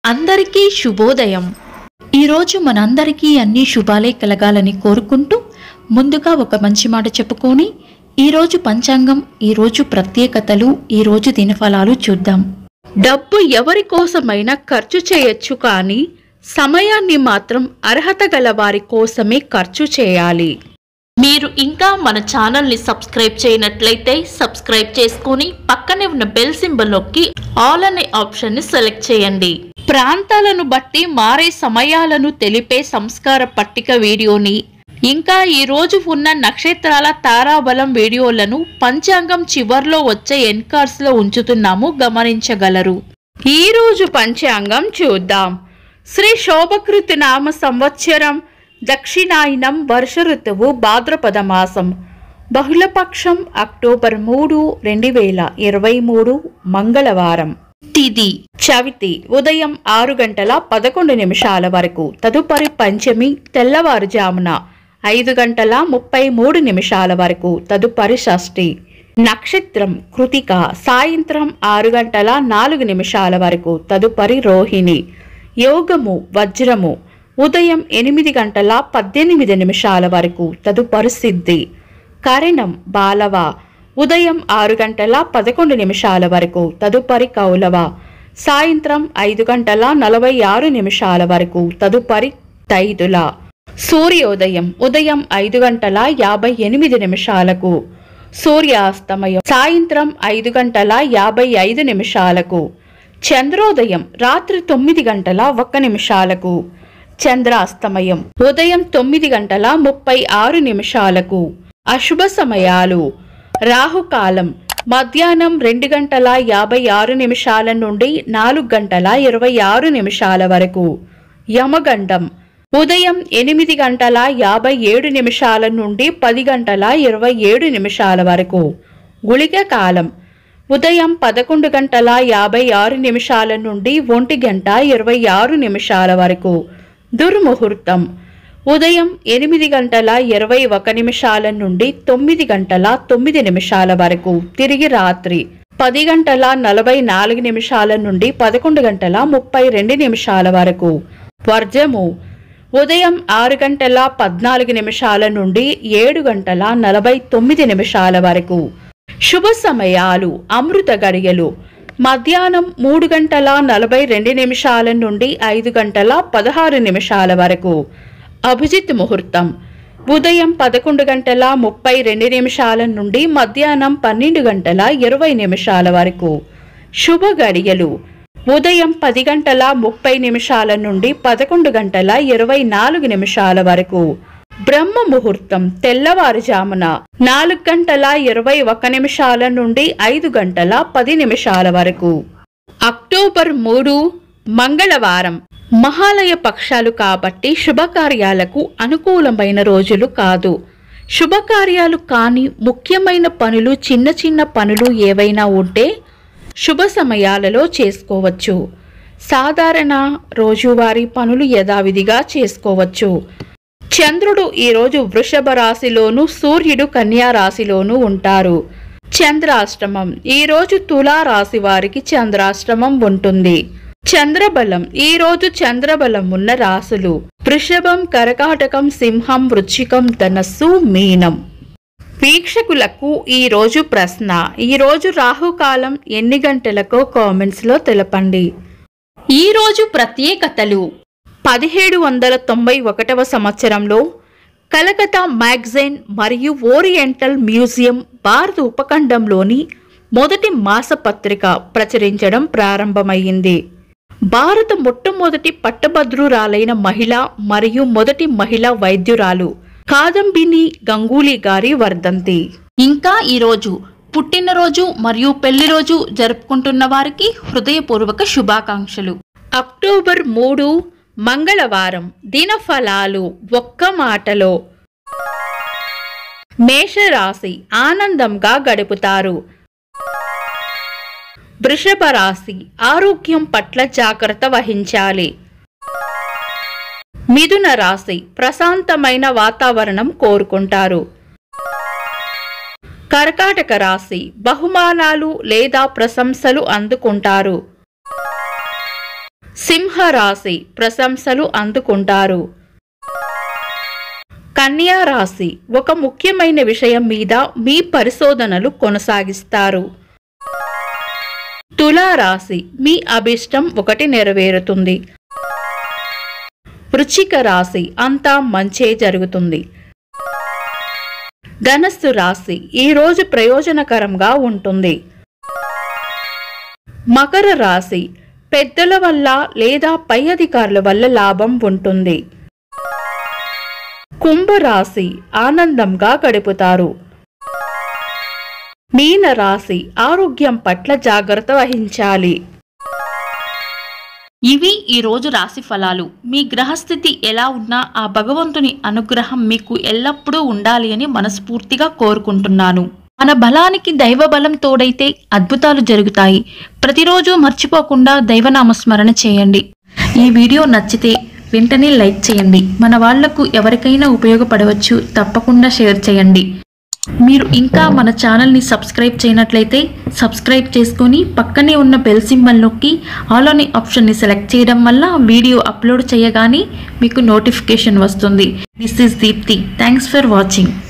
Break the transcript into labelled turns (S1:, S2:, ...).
S1: అందరికీ శుభోదయం ఈరోజు మనందరికీ అన్ని శుభాలే కలగాలని కోరుకుంటూ ముందుగా ఒక మంచి మాట చెప్పుకొని ఈరోజు పంచాంగం ఈరోజు ప్రత్యేకతలు ఈరోజు దినఫలాలు చూద్దాం డబ్బు ఎవరి కోసమైనా ఖర్చు చేయొచ్చు కానీ సమయాన్ని మాత్రం అర్హత గల వారి కోసమే ఖర్చు చేయాలి మీరు ఇంకా మన ఛానల్ని సబ్స్క్రైబ్ చేయనట్లయితే సబ్స్క్రైబ్ చేసుకొని పక్కనే ఉన్న బెల్ సింబల్ నొక్కి ఆల్ అనే ఆప్షన్ని సెలెక్ట్ చేయండి ప్రాంతాలను బట్టి మారే సమయాలను తెలిపే సంస్కార పట్టిక వీడియోని ఇంకా ఈ రోజు ఉన్న నక్షత్రాల తారాబలం వీడియోలను పంచాంగం చివర్లో వచ్చే ఎన్కార్స్ లో ఉంచుతున్నాము గమనించగలరు ఈ రోజు పంచాంగం చూద్దాం శ్రీ శోభకృతి నామ సంవత్సరం దక్షిణాయనం వర్ష ఋతువు భాద్రపద మాసం బహుళపక్షం అక్టోబర్ మూడు రెండు వేల ఇరవై మూడు మంగళవారం తిది చవితి ఉదయం ఆరు గంటల పదకొండు నిమిషాల వరకు తదుపరి పంచమి తెల్లవారుజామున ఐదు గంటల ముప్పై మూడు నిమిషాల వరకు తదుపరి షష్ఠి నక్షత్రం కృతిక సాయంత్రం ఆరు గంటల నాలుగు నిమిషాల వరకు తదుపరి రోహిణి యోగము వజ్రము ఉదయం ఎనిమిది గంటల పద్దెనిమిది నిమిషాల వరకు తదుపరి సిద్ధి కరణం బాలవ ఉదయం ఆరు గంటల పదకొండు నిమిషాల వరకు తదుపరి కౌలవ సాయంత్రం ఐదు గంటల నలభై ఆరు నిమిషాల వరకు తదుపరి తైదుల సూర్యోదయం ఉదయం ఐదు గంటల యాభై ఎనిమిది నిమిషాలకు సూర్యాస్తమయం సాయంత్రం ఐదు గంటల యాభై ఐదు నిమిషాలకు చంద్రోదయం రాత్రి తొమ్మిది గంటల ఒక్క నిమిషాలకు చంద్రాస్తమయం ఉదయం తొమ్మిది గంటల ముప్పై ఆరు నిమిషాలకు అశుభ సమయాలు రాహుకాలం మధ్యాహ్నం రెండు గంటల యాభై ఆరు నిమిషాల నుండి నాలుగు గంటల ఇరవై ఆరు నిమిషాల వరకు యమగండం ఉదయం ఎనిమిది గంటల యాభై ఏడు నిమిషాల నుండి పది గంటల ఇరవై ఏడు నిమిషాల వరకు గుళిక కాలం ఉదయం పదకొండు గంటల యాభై ఆరు నిమిషాల నుండి ఒంటి గంట ఇరవై ఆరు నిమిషాల వరకు దుర్ముహూర్తం ఉదయం ఎనిమిది గంటల ఇరవై ఒక నిమిషాల నుండి తొమ్మిది గంటల తొమ్మిది నిమిషాల వరకు తిరిగి రాత్రి పది గంటల నలభై నాలుగు నిమిషాల నుండి పదకొండు గంటల ముప్పై రెండు నిమిషాల వరకు వర్జము ఉదయం ఆరు గంటల పద్నాలుగు నిమిషాల నుండి ఏడు గంటల నలభై తొమ్మిది నిమిషాల వరకు శుభ సమయాలు అమృత గడియలు మధ్యాహ్నం మూడు గంటల నలభై రెండు నిమిషాల నుండి ఐదు గంటల పదహారు నిమిషాల వరకు అభిజిత్ ముహూర్తం ఉదయం పదకొండు గంటల ముప్పై రెండు నిమిషాల నుండి మధ్యాహ్నం పన్నెండు గంటల ఇరవై నిమిషాల వరకు శుభ గడియలు ఉదయం పది గంటల ముప్పై నిమిషాల నుండి పదకొండు గంటల ఇరవై నాలుగు నిమిషాల వరకు బ్రహ్మ ముహూర్తం తెల్లవారుజామున నాలుగు గంటల ఇరవై ఒక నిమిషాల నుండి ఐదు గంటల పది నిమిషాల వరకు అక్టోబర్ మూడు మంగళవారం మహాలయ పక్షాలు కాబట్టి శుభకార్యాలకు అనుకూలమైన రోజులు కాదు శుభకార్యాలు కాని ముఖ్యమైన పనులు చిన్న చిన్న పనులు ఏవైనా ఉంటే శుభ సమయాలలో చేసుకోవచ్చు సాధారణ రోజువారీ పనులు యథావిధిగా చేసుకోవచ్చు చంద్రుడు ఈరోజు వృషభ రాశిలోను సూర్యుడు కన్యా రాశిలోను ఉంటారు చంద్రాష్టమం ఈరోజు తులా రాశి వారికి చంద్రాష్టమం ఉంటుంది చంద్రబలం ఈ రోజు చంద్రబలం ఉన్న రాశులు వృషభం కరకాటకం సింహం వృచ్చికం ధనస్సు మీనం వీక్షకులకు ఈ రోజు ప్రశ్న ఈ రోజు రాహుకాలం ఎన్ని గంటలకో కామెంట్స్ లో తెలపండి ఈ రోజు ప్రత్యేకతలు పదిహేడు వందల తొంభై ఒకటవ సంవత్సరంలో కలకత్తా మ్యాగజైన్ మరియు ఓరియంటల్ మ్యూజియం భారత ఉపఖండంలోని మొదటి మాసపత్రిక ప్రచురించడం ప్రారంభమైంది భారత మొట్టమొదటి పట్టభద్రురాలైన మహిళ మరియు మొదటి మహిళా వైద్యురాలు కాదంబిని గంగూలీ గారి వర్ధంతి ఇంకా ఈరోజు పుట్టినరోజు మరియు పెళ్లిరోజు జరుపుకుంటున్న వారికి హృదయపూర్వక శుభాకాంక్షలు అక్టోబర్ మూడు మంగళవారం దినఫలాలు ఒక్క మాటలో మేషరాశి ఆనందంగా గడుపుతారు వృషభ రాశి ఆరోగ్యం పట్ల జాగ్రత్త వహించాలి మిథున రాశి ప్రశాంతమైన వాతావరణం కోరుకుంటారు కర్కాటక రాశి బహుమానాలు లేదా ప్రశంసలు అందుకుంటారు సింహరాశి ప్రశంసలు అందుకుంటారు కన్యా రాశి ఒక ముఖ్యమైన విషయం మీద మీ పరిశోధనలు కొనసాగిస్తారు తులారాశి మీ అభిష్టం ఒకటి నెరవేరుతుంది వృచ్చిక రాశి అంతా మంచే జరుగుతుంది ధనస్సు రాశి ఈ రోజు ప్రయోజనకరంగా ఉంటుంది మకర రాశి పెద్దల వల్ల లేదా పై అధికారుల వల్ల లాభం ఉంటుంది కుంభరాశి ఆనందంగా గడుపుతారు మీన రాశి ఆరోగ్యం పట్ల జాగ్రత్త వహించాలి ఇవి ఈ రోజు రాశి ఫలాలు మీ గ్రహస్థితి ఎలా ఉన్నా ఆ భగవంతుని అనుగ్రహం మీకు ఎల్లప్పుడూ ఉండాలి అని మనస్ఫూర్తిగా కోరుకుంటున్నాను మన బలానికి దైవ బలం తోడైతే అద్భుతాలు జరుగుతాయి ప్రతిరోజు మర్చిపోకుండా దైవనామస్మరణ చేయండి ఈ వీడియో నచ్చితే వెంటనే లైక్ చేయండి మన వాళ్లకు ఎవరికైనా ఉపయోగపడవచ్చు తప్పకుండా షేర్ చేయండి మీరు ఇంకా మన ఛానల్ని సబ్స్క్రైబ్ చేయనట్లయితే సబ్స్క్రైబ్ చేసుకొని పక్కనే ఉన్న బెల్ సింబల్ నొక్కి ఆల్ అనే ఆప్షన్ని సెలెక్ట్ చేయడం వల్ల వీడియో అప్లోడ్ చేయగానే మీకు నోటిఫికేషన్ వస్తుంది this is Deepti thanks for watching